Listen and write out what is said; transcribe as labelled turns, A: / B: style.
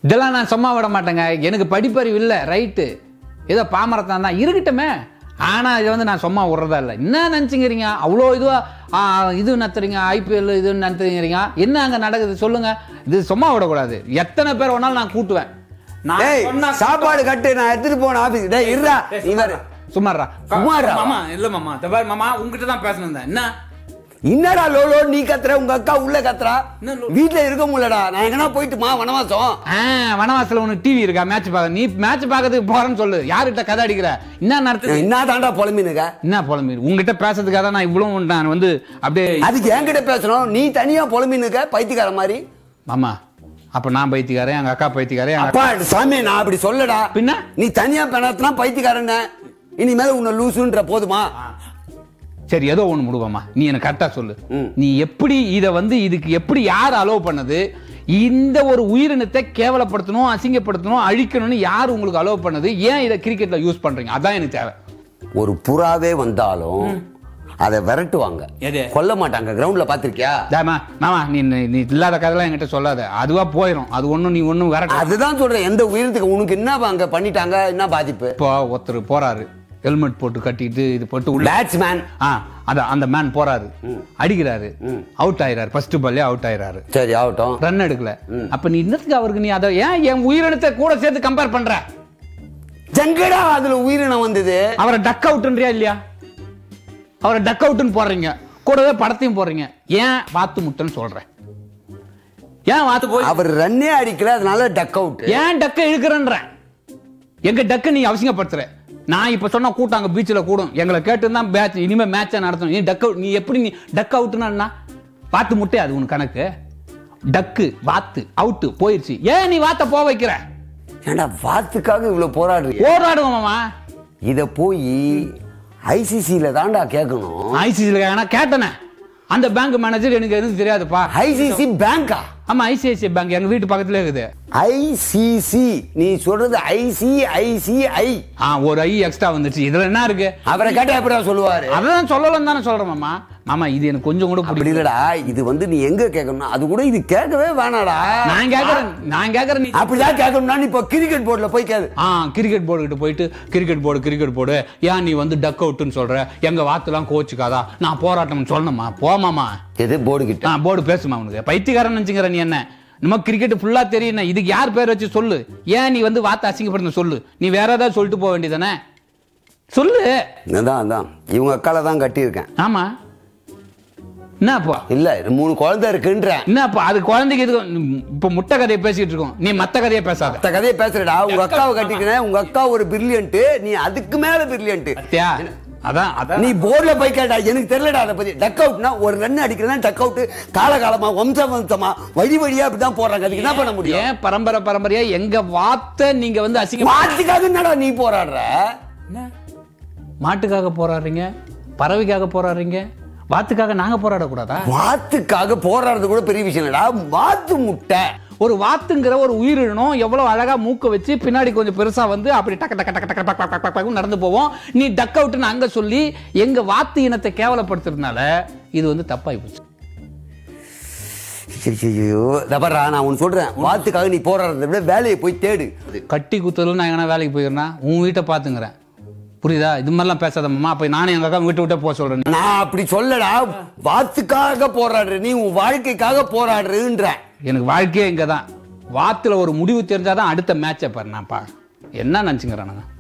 A: இதெல்லாம் நான் சும்மா விட மாட்டேங்க எனக்கு படிப்பறிவு இல்லை ரைட்டு ஏதோ பாமரத்தான் தான் இருக்கட்டுமே ஆனால் இதை வந்து நான் சும்மா விட்றதா இல்லை என்ன நினச்சிங்கிறீங்க அவ்வளோ இதுவாக இது நடத்துறீங்க ஐபிஎல் இது நடத்துறீங்க என்ன அங்கே நடக்குது சொல்லுங்க இது சும்மா விடக்கூடாது எத்தனை பேர் வேணாலும் நான் கூட்டுவேன் நான்
B: டேய்
A: சொன்னா-
B: சாப்பாடு கட்டு நான் எடுத்துட்டு போன ஆபீஸ் டேய் இருடா
A: டேய்,
B: நீ வேற
A: சும்மாறா
B: சும்மாடா.
A: மாமா இல்ல மாமா இந்த பாரு மாமா உங்ககிட்ட தான் பேசணும் தான். என்ன
B: என்னடா லோலோ நீ கத்துற உங்க அக்கா உள்ள கத்துறா
A: என்ன லோ-
B: வீட்ல இருக்க முடியலடா நான் எங்கனா போயிட்டுமா வனவாசம்
A: ஆ வனவாசல உனக்கு டிவி இருக்கா மேட்ச் பார்க்க நீ மேட்ச் பார்க்கறதுக்கு போறேன்னு சொல்லு யார்கிட்ட கதை அடிக்கிற என்ன நடத்துது
B: என்ன தாண்டா புலம்பினுங்க
A: என்ன புலம்பி உங்ககிட்ட பேசுறதுக்காக தான் நான் இவ்வளவு நான் வந்து அப்படியே
B: அதுக்கு என்கிட்ட பேசணும் நீ தனியா புலம்பினுக்க பைத்தியக்கார மாதிரி
A: மாமா அப்ப நான் பைத்தியக்காரன் எங்க அக்கா பைத்தியக்காரன் எங்க
B: அப்பா சாமி நான் அப்படி சொல்லடா
A: பின்ன?
B: நீ தனியா பெணத்துனா பைத்தியக்காரன் இனிமேல் உன்னை லூசுன்ற போதுமா
A: சரி ஏதோ ஒண்ணு முடுவாமா நீ எனக்கு கரெக்டா சொல்லு
B: ம்.
A: நீ எப்படி இத வந்து இதுக்கு எப்படி யார் அலோவ் பண்ணது இந்த ஒரு உயிரினத்தை கேவலப்படுத்தணும் அசிங்கப்படுத்தணும் அழிக்கணும்னு யார் உங்களுக்கு அலோவ் பண்ணது ஏன் இதை கிரிக்கெட்ல யூஸ் பண்றீங்க அதான் எனக்கு தேவை
B: ஒரு புறாவே வந்தாலும் அதை விரட்டுவாங்க
A: எது?
B: கொல்ல மாட்டாங்க கிரவுண்ட்ல பாத்திருக்கியா
A: தாமா மாமா நீ நீ- நீ இல்லாத கதைலாம் என்கிட்ட சொல்லாத அதுவா போயிடும் அது ஒண்ணும் நீ ஒண்ணும் விரட்ட
B: அதுதான் சொல்றேன் எந்த உயிரத்துக்கு உனக்கு என்ன அங்க பண்ணிட்டாங்க என்ன பாதிப்பு
A: இப்போ ஒருத்தர் போறாரு ஹெல்மெட் போட்டு கட்டிட்டு இது போட்டு உள்ள
B: பேட்ஸ்மேன்
A: ஆ அதான் அந்த மேன் போறாரு அடிக்கிறாரு அவுட் ஆயிராரு ஃபர்ஸ்ட் பால்லே அவுட் ஆயிராரு
B: சரி ஆகட்டும்
A: ரன் எடுக்கல அப்ப நீ இன்னத்துக்கு அவருக்கு நீ அதை ஏன் என் உயிரினத்தை கூட சேர்த்து கம்பேர் பண்ற
B: ஜங்கடா அதுல உயிரினம் வந்தது
A: அவரை டக் அவுட்ன்றியா இல்லையா அவரை டக் அவுட்னு போடுறீங்க கூடவே படத்தையும் போடுறீங்க ஏன் வாத்து முட்டைன்னு சொல்றேன் ஏன் வாத்து போய்
B: அவர் ரன்னே அடிக்கல அதனால டக் அவுட்
A: ஏன் டக்க இழுக்கிறன்றேன் எங்க டக்க நீ அவசியப்படுத்துற நான் இப்ப சொன்ன கூட்டம் அங்க பீச்சில் கூடும் எங்களை கேட்டு தான் மேட்ச் இனிமே மேட்சை நடத்தணும் நீ டக் அவுட் நீ எப்படி நீ டக் அவுட்னா வாத்து முட்டை அது உன் கணக்கு டக்கு வாத்து அவுட்டு போயிருச்சு ஏன் நீ வாத்த போக வைக்கிற
B: ஏன்டா வாத்துக்காக இவ்வளவு போராடுறீங்க
A: போராடுவோம் மாமா
B: இத போய் ஐசிசில தான்டா கேட்கணும்
A: ஐசிசியில் கேட்டனே அந்த பேங்க் மேனேஜர் எனக்கு எதுவும் தெரியாதுப்பா
B: ஐசிசி பேங்கா
A: ஆமா ஐசிஐசிஐ பேங்க் எங்க வீட்டு பக்கத்துல இருக்குது
B: ஐசிசி நீ சொல்றது ஐசிஐசிஐ
A: ஆ ஒரு ஐ எக்ஸ்ட்ரா வந்துச்சு இதுல என்ன இருக்கு
B: அவரை கேட்டா எப்படா சொல்லுவாரு
A: அதான் சொல்லலாம் தானே சொல்றேன் மாமா மாமா இது எனக்கு கொஞ்சம் கூட
B: அப்படி
A: பிடிக்கல
B: இல்லடா இது வந்து நீ எங்க கேட்கணும் அது கூட இது கேட்கவே வேணாடா
A: நான் கேக்குறேன் நான் கேக்குறேன் நீ
B: அப்படிதான் கேட்கணும்னா நீ இப்போ கிரிக்கெட் போர்டுல போய் கேளு
A: ஆ கிரிக்கெட் போர்டு கிட்ட போயிட்டு கிரிக்கெட் போர்டு கிரிக்கெட் போர்டு ஏன் நீ வந்து டக் அவுட்னு சொல்ற எங்க வாத்துலாம் கோச்சுக்காதா நான் போராட்டம் சொல்லணுமா போமாமா
B: எது போர்டு கிட்ட
A: ஆ போர்டு பேசுமா உனக்கு பைத்தியக்காரன் நினைச்சுக்கிற நீ என்ன நம்ம கிரிக்கெட் ஃபுல்லா தெரியும் இதுக்கு யார் பேர் வச்சு சொல்லு ஏன் நீ வந்து வார்த்தை அசிங்கப்படுத்த சொல்லு நீ வேற ஏதாவது சொல்லிட்டு போக வேண்டியதானே சொல்லு
B: அதான் அதான் இவங்க அக்கால தான் கட்டியிருக்கேன்
A: ஆமா என்னப்பா
B: இல்ல மூணு குழந்தை இருக்குன்றேன்
A: என்னப்பா அது குழந்தைக்கு இது இப்ப முட்டை கதையை பேசிட்டு இருக்கோம் நீ மத்த கதையை பேசாத
B: மத்த கதையை பேசுறடா உங்க அக்காவை கட்டிக்கிறேன் உங்க அக்கா ஒரு பிரில்லியன்ட் நீ அதுக்கு மேல பிரில்லியன்ட்
A: அத்தியா அதான் அதான்
B: நீ போர்டுல போய் கேட்டா எனக்கு தெரியலடா அதை பத்தி டக் அவுட்னா ஒரு ரன் அடிக்கிறதா டக் அவுட் காலகாலமா வம்ச வம்சமா வழி வழியா அப்படிதான் போறாங்க அதுக்கு என்ன பண்ண முடியும்
A: ஏன் பரம்பரை பரம்பரையா எங்க வார்த்தை நீங்க வந்து அசிங்க
B: மாட்டுக்காக என்னடா நீ போராடுற
A: மாட்டுக்காக போராடுறீங்க பறவைக்காக போராடுறீங்க வாத்துக்காக நாங்க போராடக்கூடாதா
B: வாத்துக்காக போராடுறது கூட பெரிய விஷயம் இல்லடா வாத்து முட்டை
A: ஒரு வாத்துங்கிற ஒரு உயிரினம் எவ்வளவு அழகா மூக்க வச்சு பின்னாடி கொஞ்சம் பெருசா வந்து அப்படி டக்க டக்க டக்க டக்க டக் டக் டக் டக்னு நடந்து போவோம் நீ டக் அவுட்னு அங்க சொல்லி எங்க வாத்து இனத்தை கேவலப்படுத்துறதுனால இது வந்து தப்பாகி போச்சு
B: ஐயோ தபரா நான் உன் சொல்றேன் வாத்துக்காக நீ போராடுறதை விட வேலையை போய் தேடு
A: கட்டி குத்தலும் நான் எங்கன்னா வேலைக்கு போயிருந்தா உன் வீட்டை பாத்துங்கிறேன் புரியுதா இது மாதிரிலாம் பேசாத மாமா அப்ப நானும் எங்க அக்கா வீட்டை விட்டே போக சொல்றேன்
B: நான் அப்படி சொல்லடா வாத்துக்காக போராடுற நீ உன் வாழ்க்கைக்காக போராடுறன்ற
A: எனக்கு வாழ்க்கையே இங்க தான் வாத்துல ஒரு முடிவு தெரிஞ்சாதான் அடுத்த மேட்சை பாரு நான் பா என்ன நினச்சிங்கிறேன் நான்